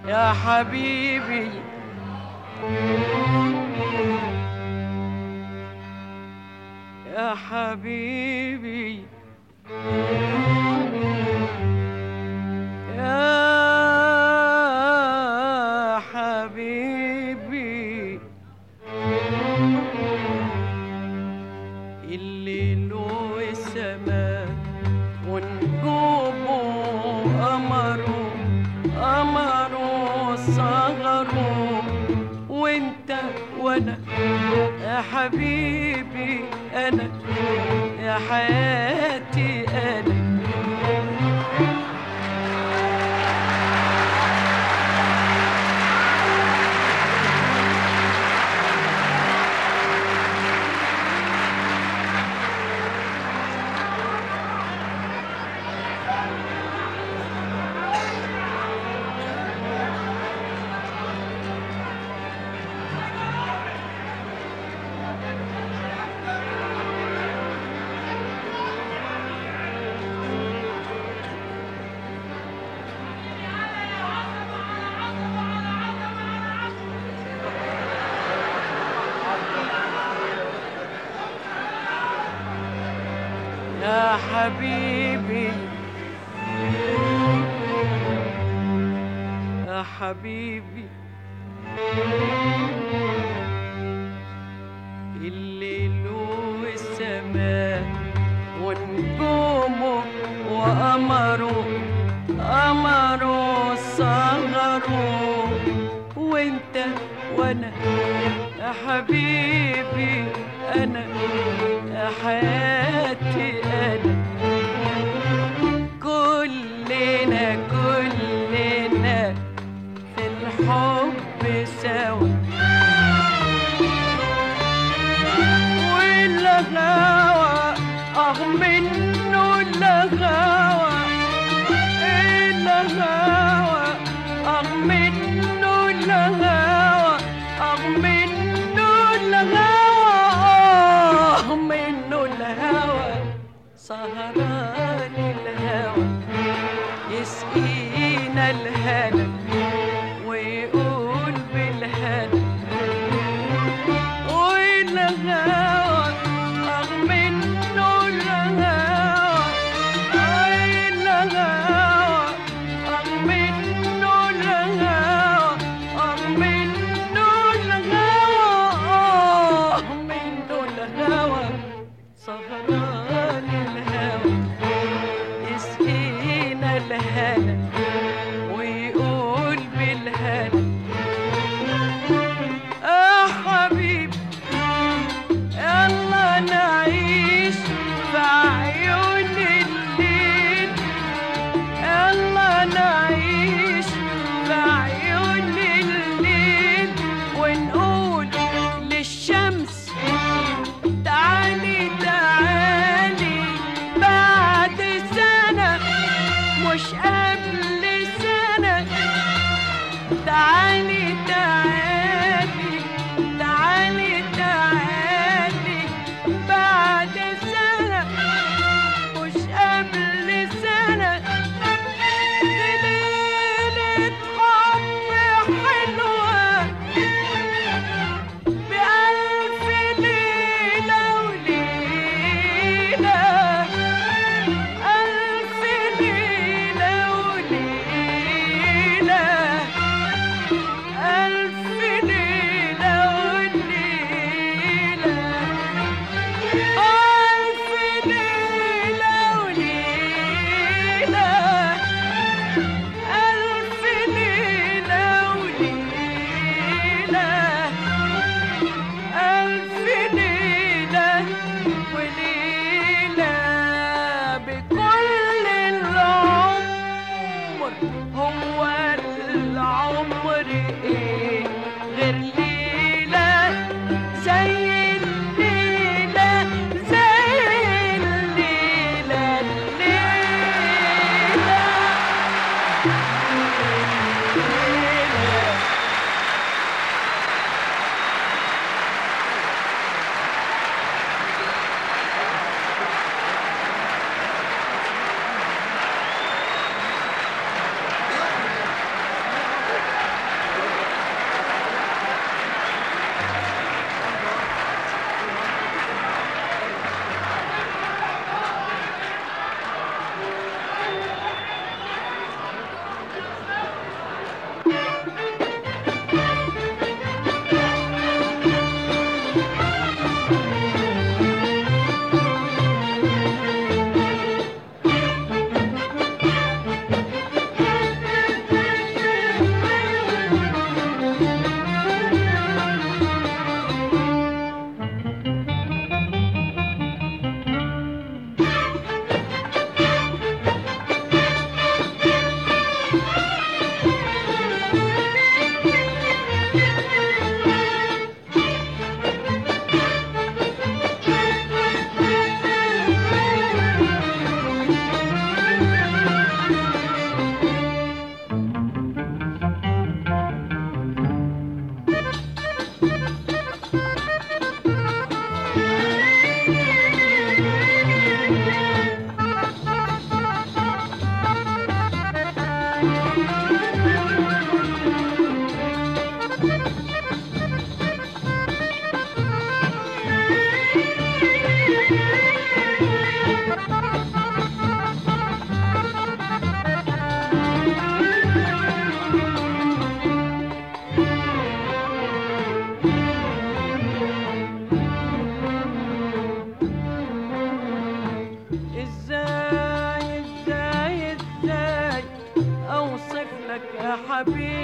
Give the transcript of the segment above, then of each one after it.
يا حبيبي يا حبيبي يا حبيبي الليل والسماء ونجومه قمره قمره صغره وانت وانا يا حبيبي انا يا حياتي انا يا حبيبي يا حبيبي الليل والسماء ونجومه وقمره قمره صغره وانت وانا يا حبيبي انا يا حياتي انا كلنا كلنا في الحب سوا والغاوى اه منه الغاوى الغاوى اه منه الغاوى اه منه الغاوى اه منه الهوى سهران الهوى يسقينا الهنا ويقول بالهنا والهوى اه منه الهوى الهوى اه منه الهوى اه منه الهوى اه منه الهوى سهران الهوى يسقينا الهنا ويقول بالهنا يا حبيبي يلا نعيش في عيون الليل يلا نعيش في عيون الليل ونقول للشمس تعالي تعالي بعد سنة مش قبل سنة تعالي تعالي تعالي تعالي بعد سنة مش قبل سنة ليلة حب حلوة بألف ليلة وليلة ألف ليلة وليلة ألف ليلة وليلة ألف ليلة وليلة ألف ليلة وليلة ألف ليلة وليلة بكل العمر هو العمر إيه غير ليلة زي الليلة زي الليلة الليلة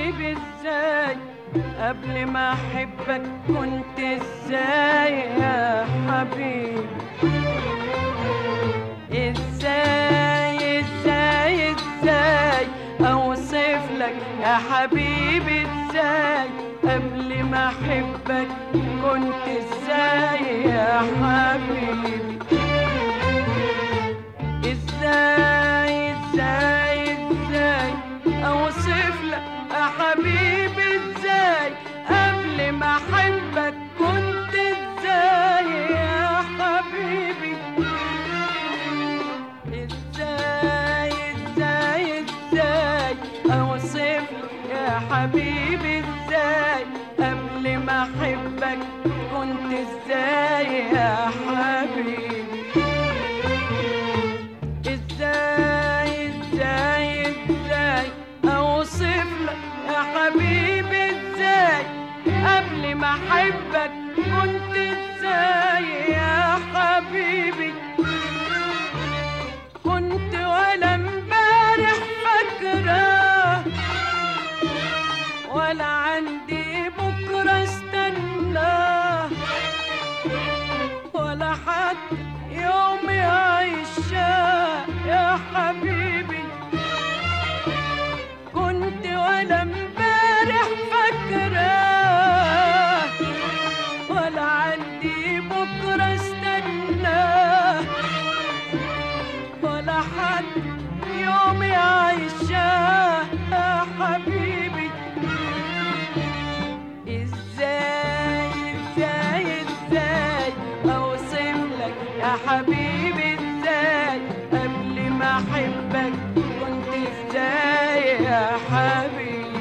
حبيبي ازاي قبل ما احبك كنت ازاي يا حبيبي ازاي ازاي ازاي اوصف لك يا حبيبي ازاي قبل ما احبك كنت ازاي يا حبيبي ازاي ازاي ازاي اوصف لك يا حبيبي ازاي قبل ما احبك كنت ازاي يا حبيبي ازاي ازاي ازاي اوصف لك يا حبيبي ازاي قبل ما احبك كنت ازاي يا حبيبي ازاي ازاي ازاي اوصف لك يا حبيبي ازاي قبل ما احبك كنت ازاي يا حبيبي كنت ولا امبارح فاكره ولا عندي بكره استناه ولا حد يوم يعيشها يا حبيبي كنت ولا امبارح فاكره ولا عندي بكره استناه ولا حد يوم يعيشها يا حبيبي ازاي ازاي ازاي اوصف لك يا حبيبي ازاي قبل ما احبك كنت ازاي يا حبيبي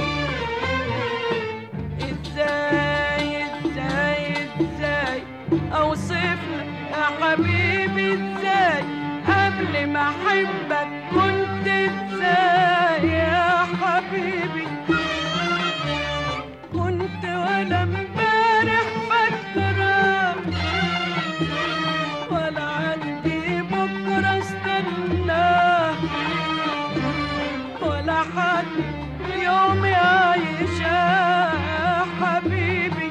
ازاي ازاي ازاي اوصف لك يا حبيبي ازاي قبل ما احبك كنت ازاي يا حبيبي كنت ولا امبارح فاكره ولا عندي بكره استناه ولا حد يوم يعيشها يا حبيبي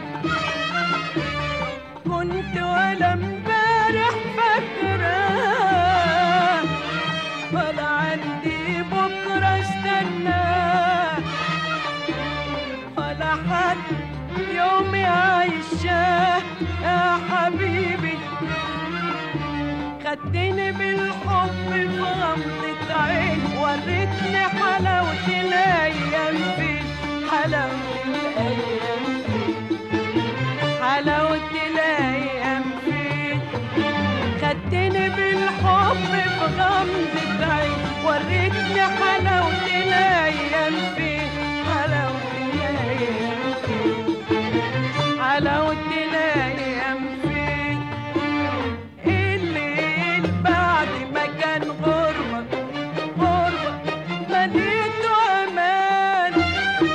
كنت ولا امبارح فاكره ولا عندي بكره استناه ولا حد يوم يعيشها يا حبيبي خدتني بالحب في غمضة عين وريتني حلاوة الأيام فين حلاوة الأيام فين حلاوة الأيام فين خدتني بالحب في غمضة عين وريتني حلاوة الأيام فين حلاوة الأيام فين حلاوة الأيام فين الليل بعد ما كان غربة غربة مليته أمان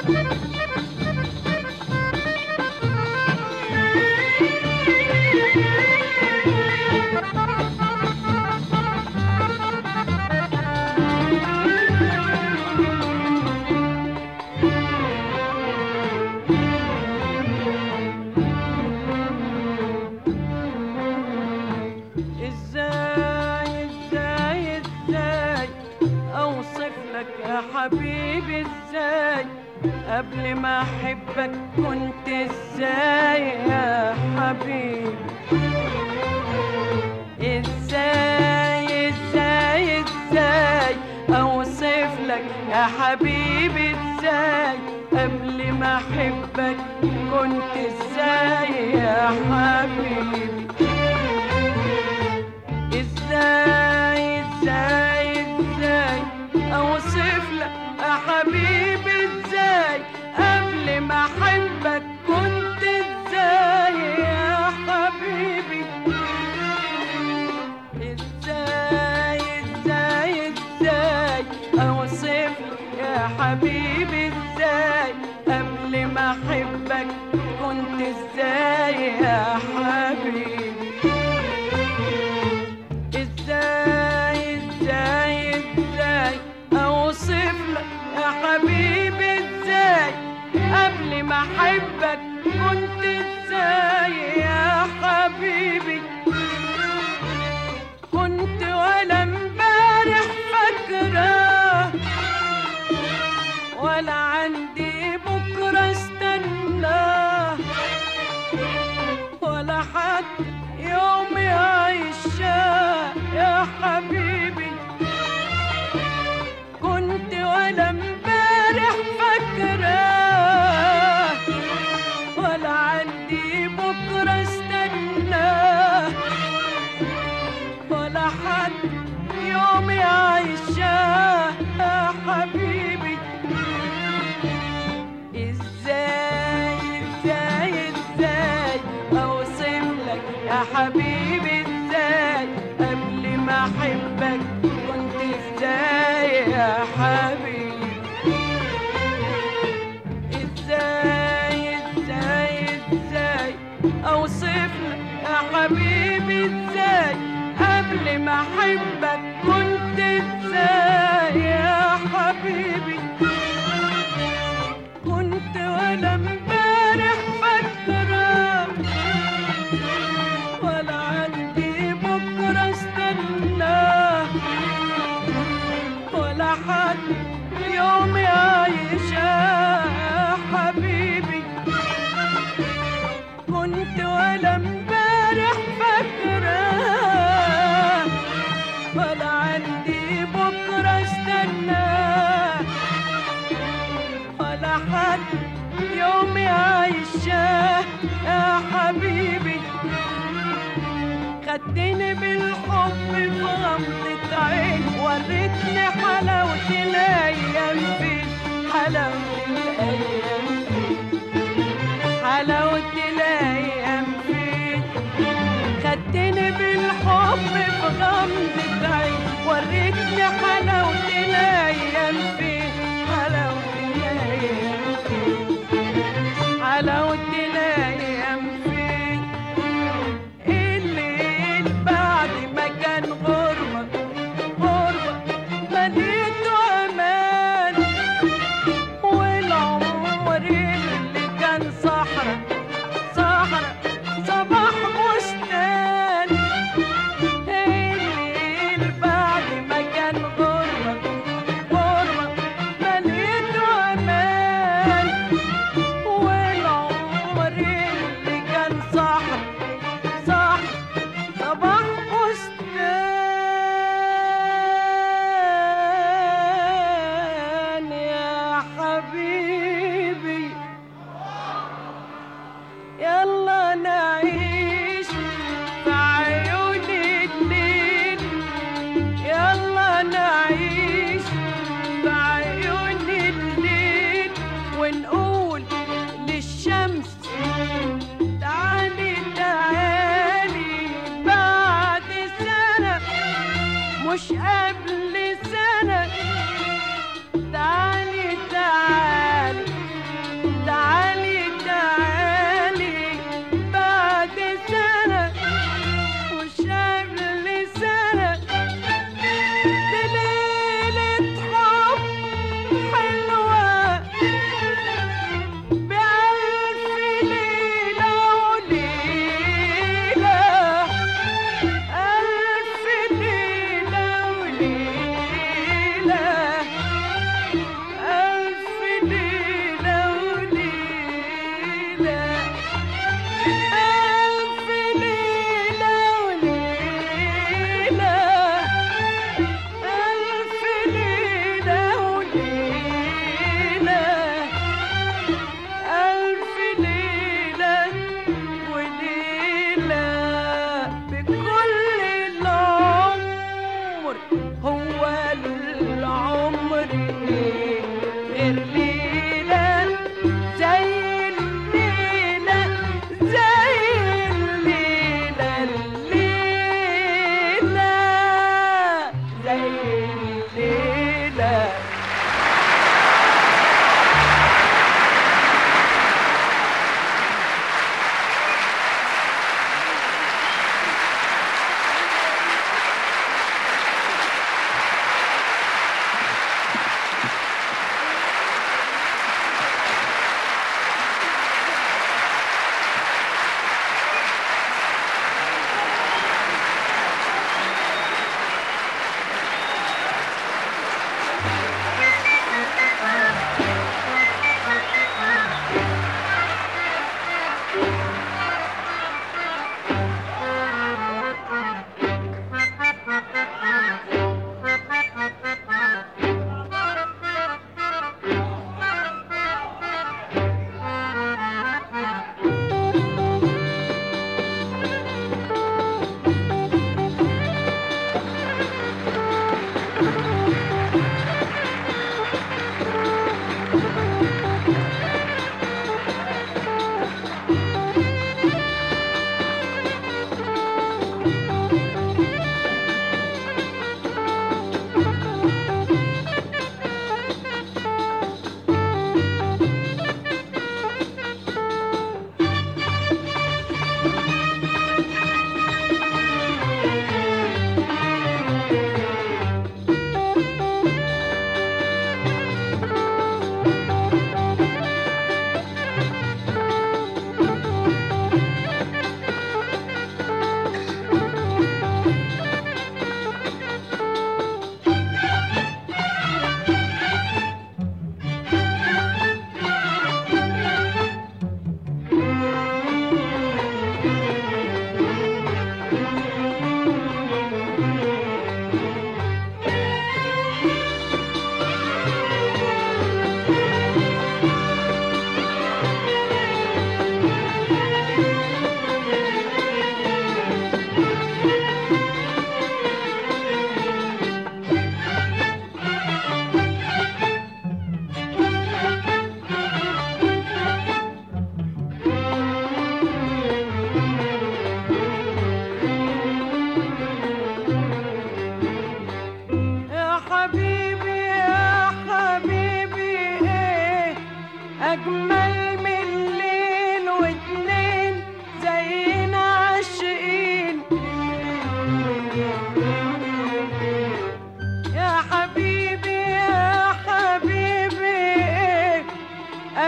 ازاي ازاي ازاي اوصف لك يا حبيبي ازاي قبل ما احبك كنت ازاي يا حبيبي ازاي ازاي ازاي اوصف لك يا حبيبي ازاي قبل ما احبك كنت ازاي يا حبيبي ازاي ازاي ازاي اوصف لك يا حبيبي ازاي قبل ما احبك كنت ازاي يا حبيبي ازاي ازاي ازاي اوصف لك يا حبيبي ازاي قبل ما احبك كنت ازاي يا حبيبي ازاي ازاي ازاي اوصف لك يا حبيبي ازاي قبل ما احبك كنت ازاي يا حبيبي كنت ولا امبارح فاكره ولا عندي بكره استناه ولا حد يوم يعيشها يا حبيبي كنت ولا امبارح فاكره ولا عندي بكره استناه ولا حد يوم يعيشها يا حبيبي ازاي ازاي ازاي اوصف لك يا حبيبي ازاي قبل ما احبك كنت ازاي يا حبيبي ازاي ازاي ازاي اوصف لك يا حبيبي ازاي قبل ما احبك كنت ازاي يا حبيبي كنت ولا امبارح فاكره ولا عندي بكره استناه ولا حد يوم يعيشها يا حبيبي كنت ولا امبارح فاكره ولا عندي بكره استناه ولا حد يوم يعيشها يا حبيبي خدتني بالحب في غمضة عين وريتني حلاوة الأيام فين حلاوة الأيام فين حلاوة الأيام فين خدتني بالحب في غمضة عين وريتني حلاوة الأيام فين حلاوة الأيام فين حلاوة الأيام فين الليل بعد ما كان غربة غربة مليته أمان والعمر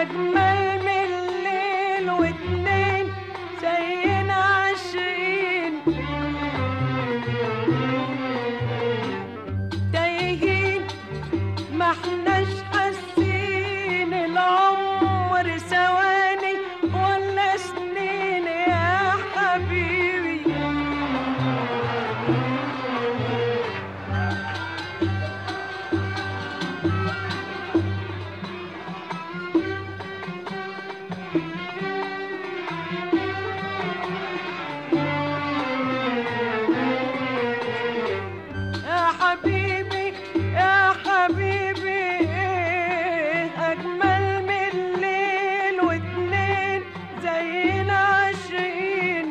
أجمل من الليل واتنين زينا عاشقين تايهين ما احناش حاسين العمر ثواني ولا سنين يا حبيبي يا حبيبي يا حبيبي أجمل من الليل واتنين زينا عاشقين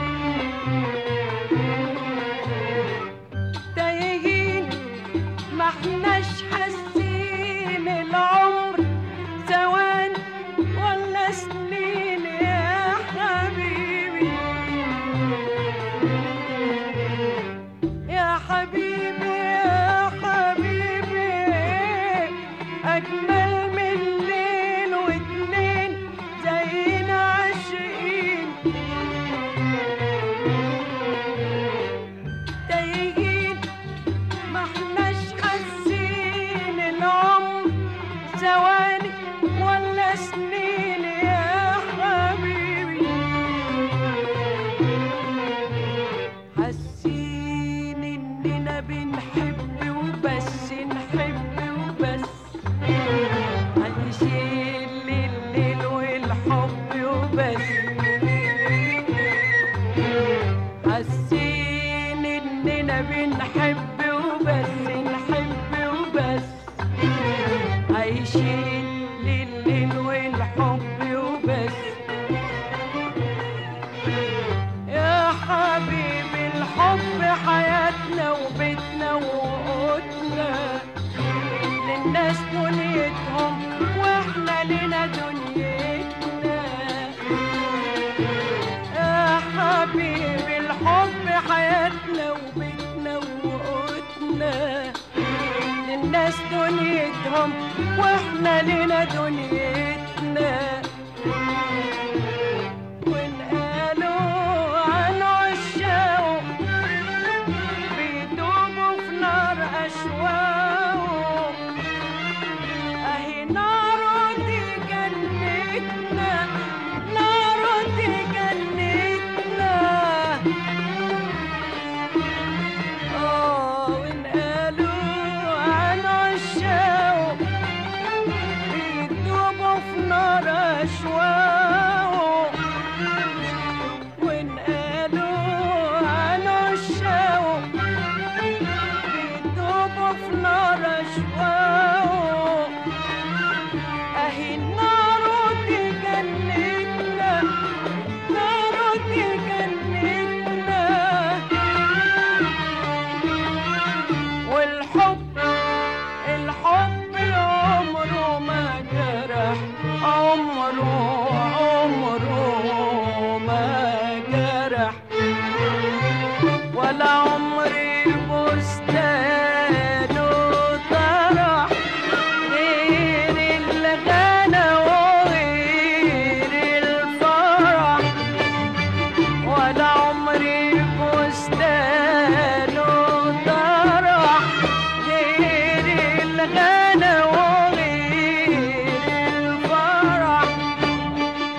تايهين ما احناش حاسين العمر ثواني ولا سنين يا حبيبي يا حبيبي يا حبيبي أجمل من الليل واتنين زينا عاشقين تايهين ما احناش حاسين العمر ثواني ولا سنين يا حبيبي حاسين اننا بنحب وبس نحب وبس عايشين لليل والحب وبس حاسين اننا بنحب وبس نحب وبس عايشين لليل والحب وبس يا حبيبي الحب حياتنا وبيتنا وقوتنا للناس دنيتهم واحنا لنا دنيتنا يا حبيبي الحب حياتنا وبيتنا وقوتنا للناس دنيتهم واحنا لنا دنيتنا ونقالوا عن عشاق بيدوبوا في نار أشواق أهي نار دي جنتنا نار دي جنتنا آه ونقالوا عن عشاق بيدوبوا في نار أشواق ونقالوا عن عشاق بيدوبوا في نار أشواق أهي النار دي جنتنا نار دي جنتنا والحب الحب عمره ما جرح عمره عمره ما جرح ولا عمري بستانه طرح غير الغنى وغير الفرح ولا عمري بستانه طرح غير الغنى وغير الفرح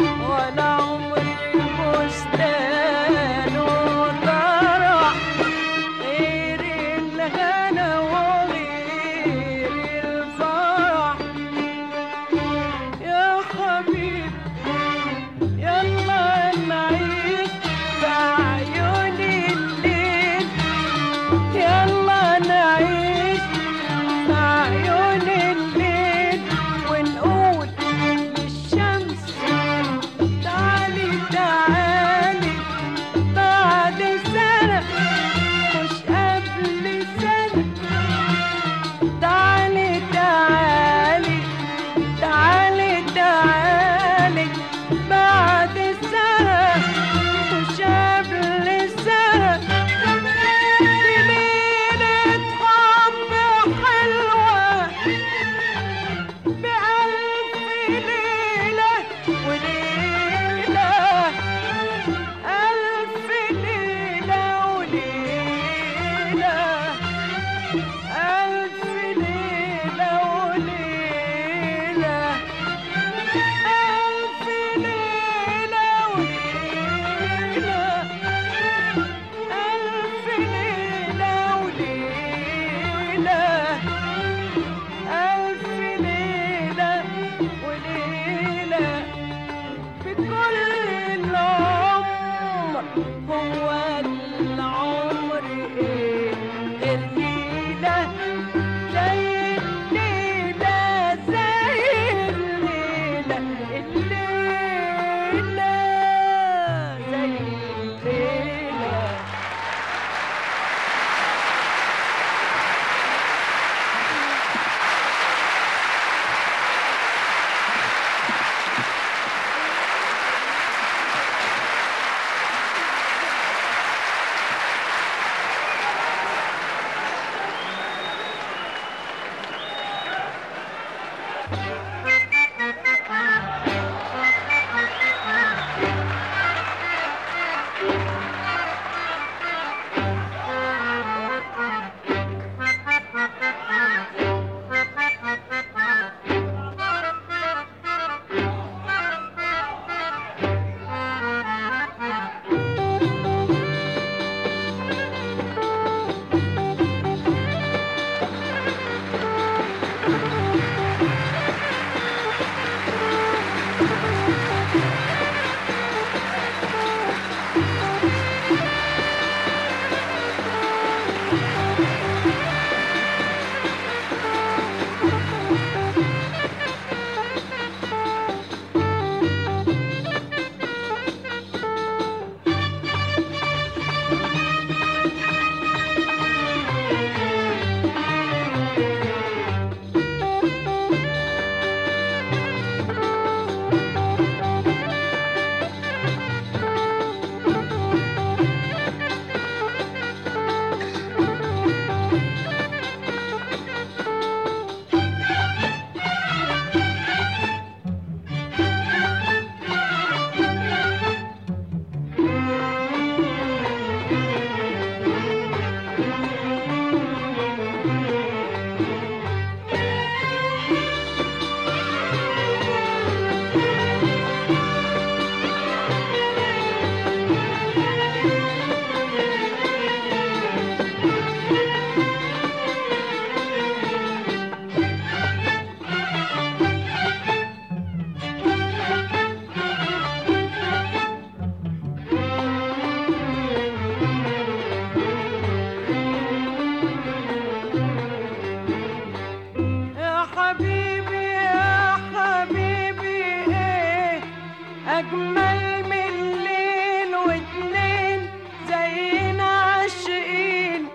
أجمل من ليل واتنين زينا عاشقين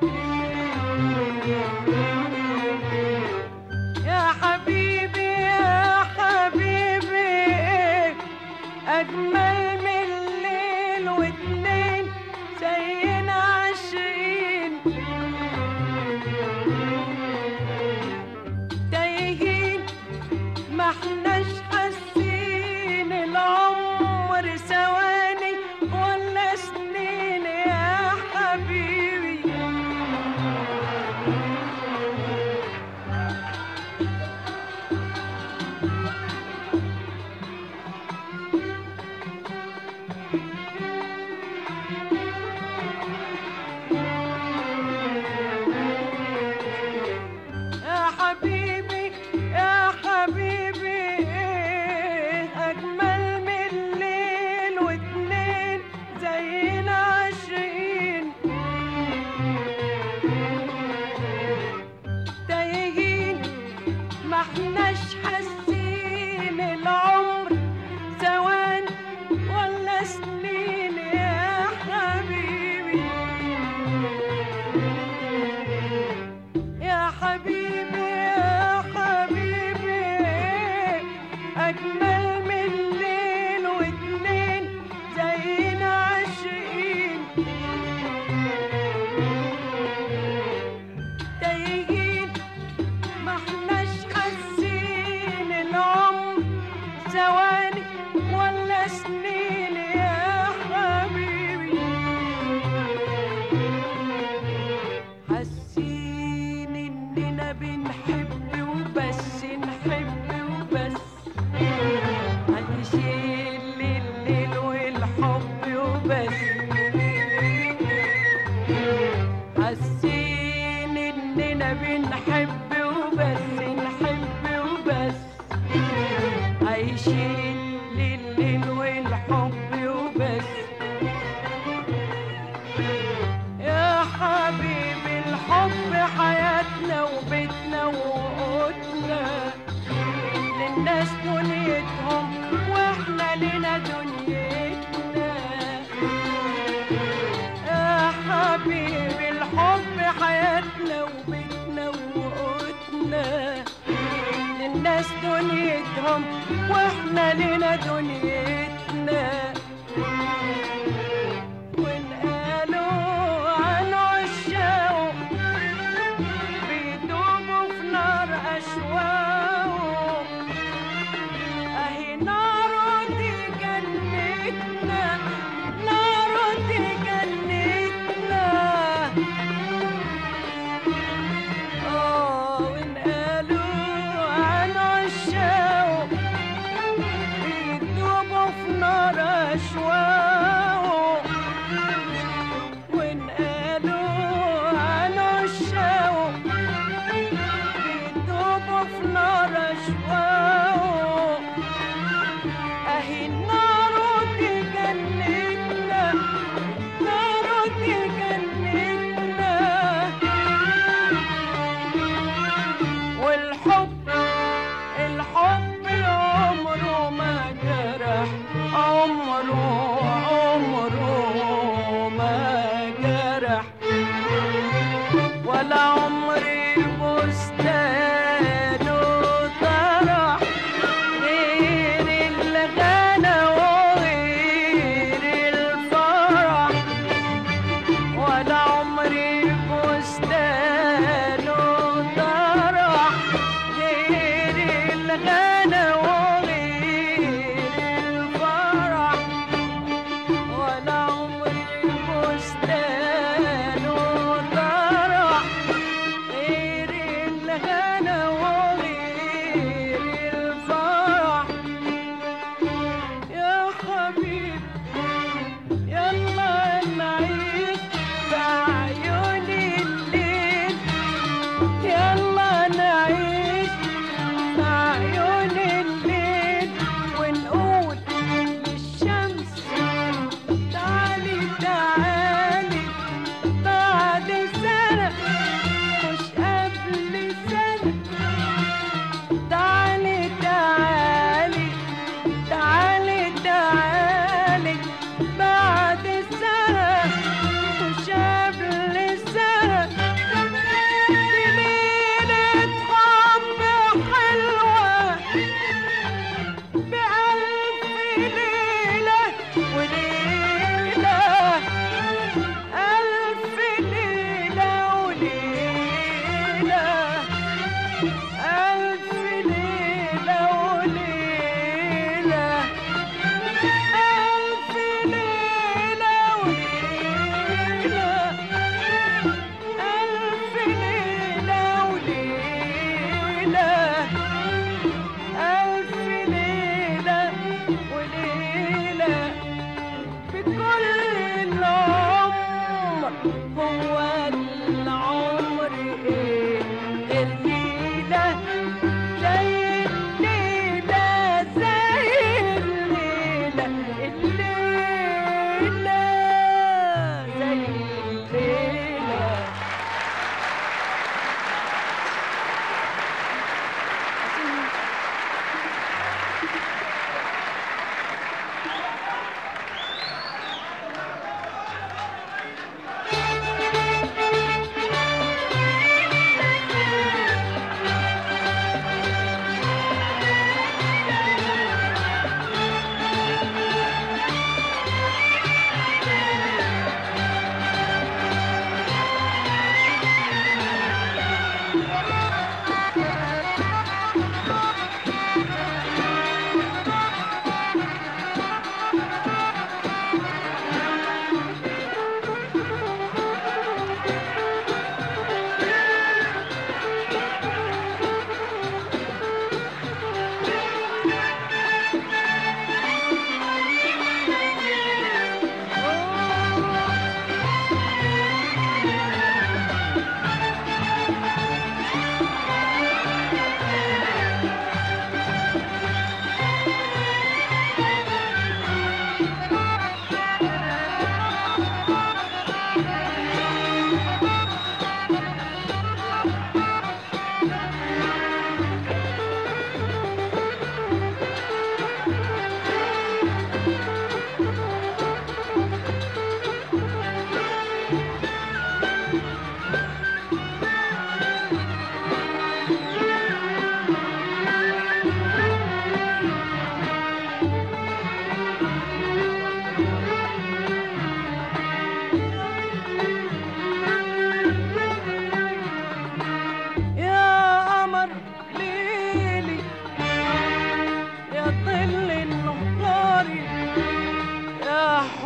يا حبيبي يا حبيبي أجمل من ليل واتنين زينا عاشقين تايهين ما احناش حاسين العمر ثواني ولا سنين يا حبيبي يا حبيبي يا حبيبي أجمل من ليل واتنين زينا عاشقين تايهين ما احناش حاسين العمر ثواني ولا سنين يا حبيبي يا حبيبي يا حبيبي أجمل من ليل واتنين زينا عاشقين تايهين ما احناش حاسين العمر ثواني ولا سنين يا حبيبي حاسين اننا بنحب وبس نحب وبس عايشين لليل والحب وبس حاسين اننا بنحب وبس نحب وبس عايشين لليل والحب وبس يا حبيبي الحب حياتنا وبيتنا وقوتنا للناس دنيتهم واحنا لنا دنيتنا يا حبيبي الحب حياتنا وبيتنا وقوتنا للناس دنيتهم واحنا لنا دنيتنا ونقالوا عن عشاق بيدوبوا في نار أشواق أهي نار دي جنتنا نار دي جنتنا آه ونقالوا عن عشاق بيدوبوا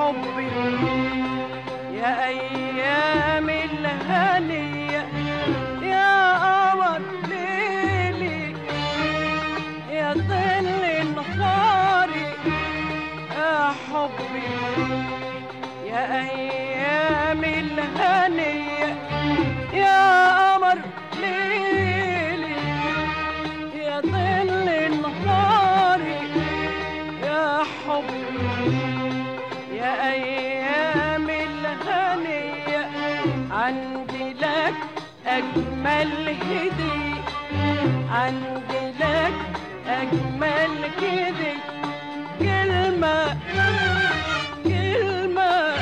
حبي يا أيام الهنية يا قمر ليلي يا ظل نهاري يا حبي يا أيام الهنية يا قمر ليلي يا ظل نهاري يا حبي يا أيام الهنية عندي لك أجمل هدية عندي لك أجمل هدية كلمة كلمة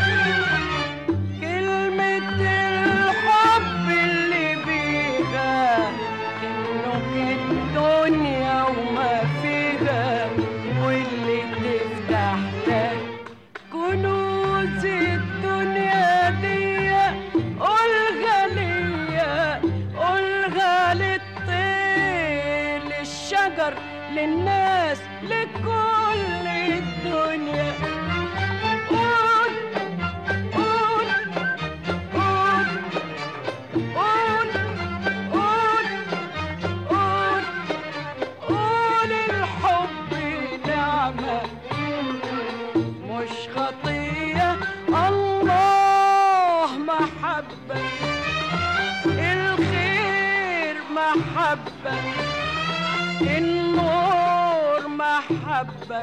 كلمة الحب اللي بيها تملك الدنيا وما فيها واللي تفتح لك كنوز الدنيا دي قولها ليا قولها للطير للشجر للناس لكل الدنيا قول قول قول قول قول قول قول الحب نعمة مش خطية الله محبة الخير محبة النور محبة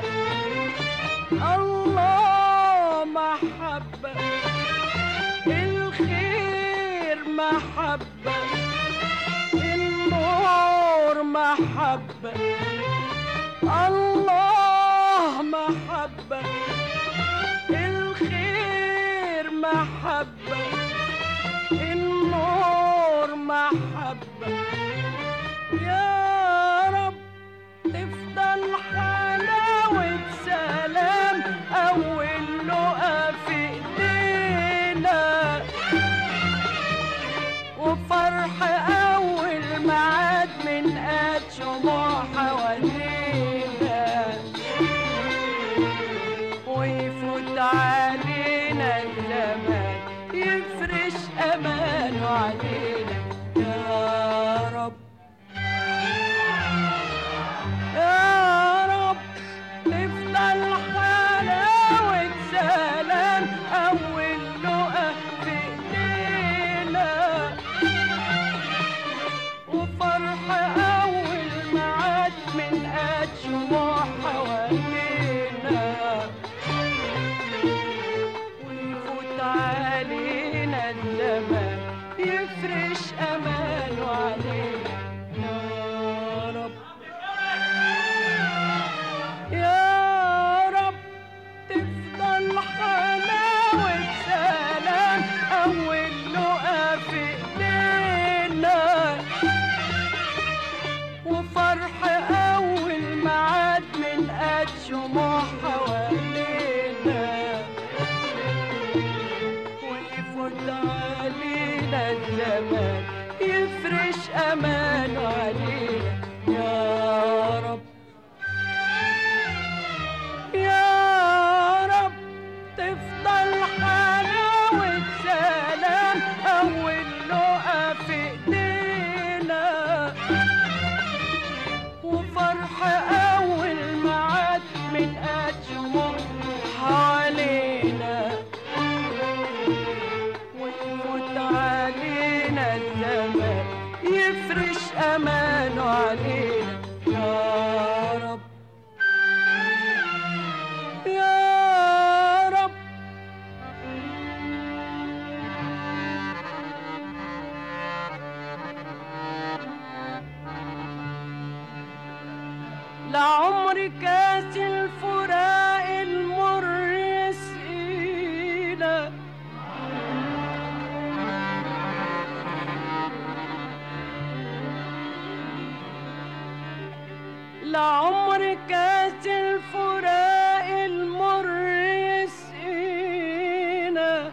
الله محبة الخير محبة النور محبة الله محبة الخير محبة النور محبة يا رب تفضل حلاوة سلام أول لقا في إيدينا وفرح أول معاد من قد شموع حوالينا ويفوت علينا الزمان يفرش أمانه علينا يا رب يا رب تفضل حلاوة سلام أول لقا في إيدينا وفرح أول معاد من قد شموع حوالينا ويفوت علينا الزمان يفرش أمانه علينا يا رب يا رب تفضل حلاوة سلام أول لقا في إيدينا وفرح أول معاد من قد شموع حوالينا ويفوت علينا الزمان يفرش أمانه علينا يا رب يا رب تفضل حلاوة سلام أول لقا في إيدينا وفرح أول معاد من قد شموع حوالينا ويفوت علينا الزمان يفرش أمانه علينا يا رب يا رب لعمر كاس الفراق المر يسقينا لعمر كاس الفراق المر يسقينا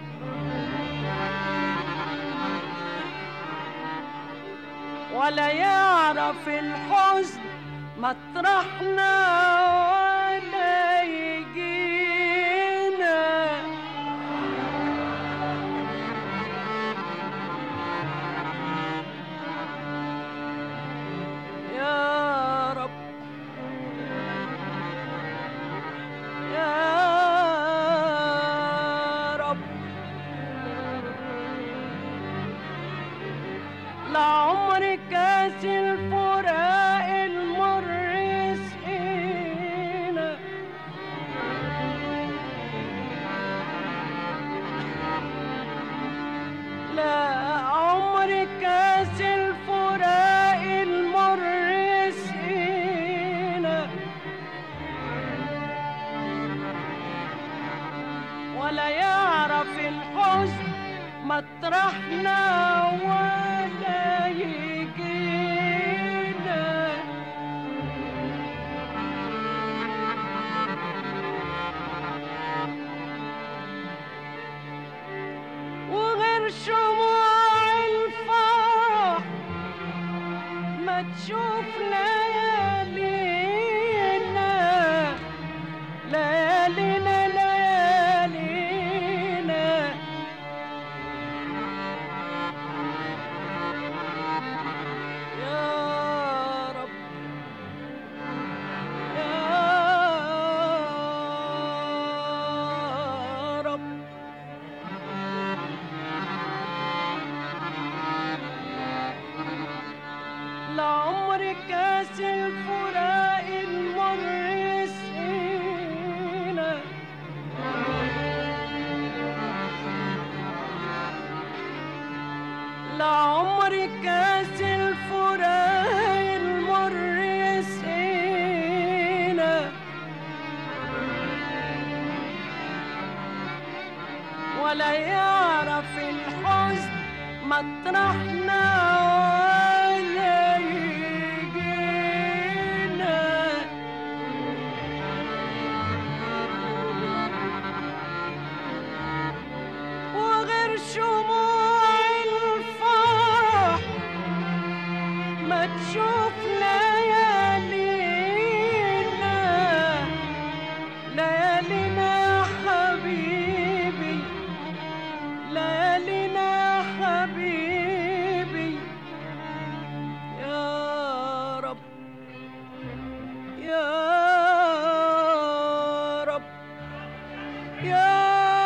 ولا يعرف الحزن مطرحنا ولا يجينا ولا يعرف الحزن مطرحنا ولا يجينا وغير شموع الفرح ما تشوف ليالينا ليالينا ليالينا يا رب يا رب لعمر كاس الفراق المر سقينا لعمر كاس الفراق المر سقينا ولا يعرف الحزن مطرحنا ولا يجينا وغير شموع الفرح ما تشوف ليالينا ليالينا حبيبي ليالينا حبيبي يا رب يا رب يا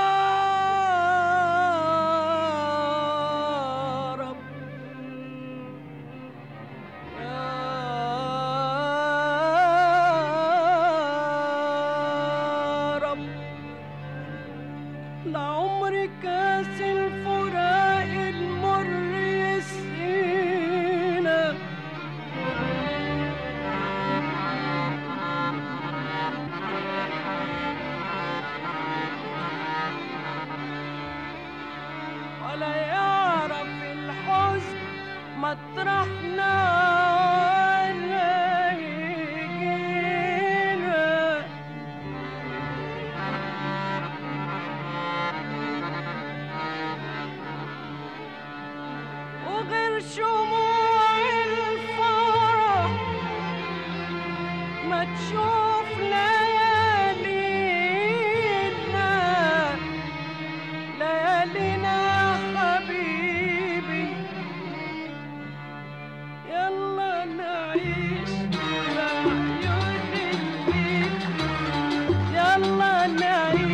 رب يا رب لعمر كاس الفراق المر يسقينا ولا يعرف الحزن مطرحنا ولا يجينا وغير شموع الفرح ما تشوف ليالينا ليالينا حبيبي يلا نعيش بعيون البيت يلا نعيش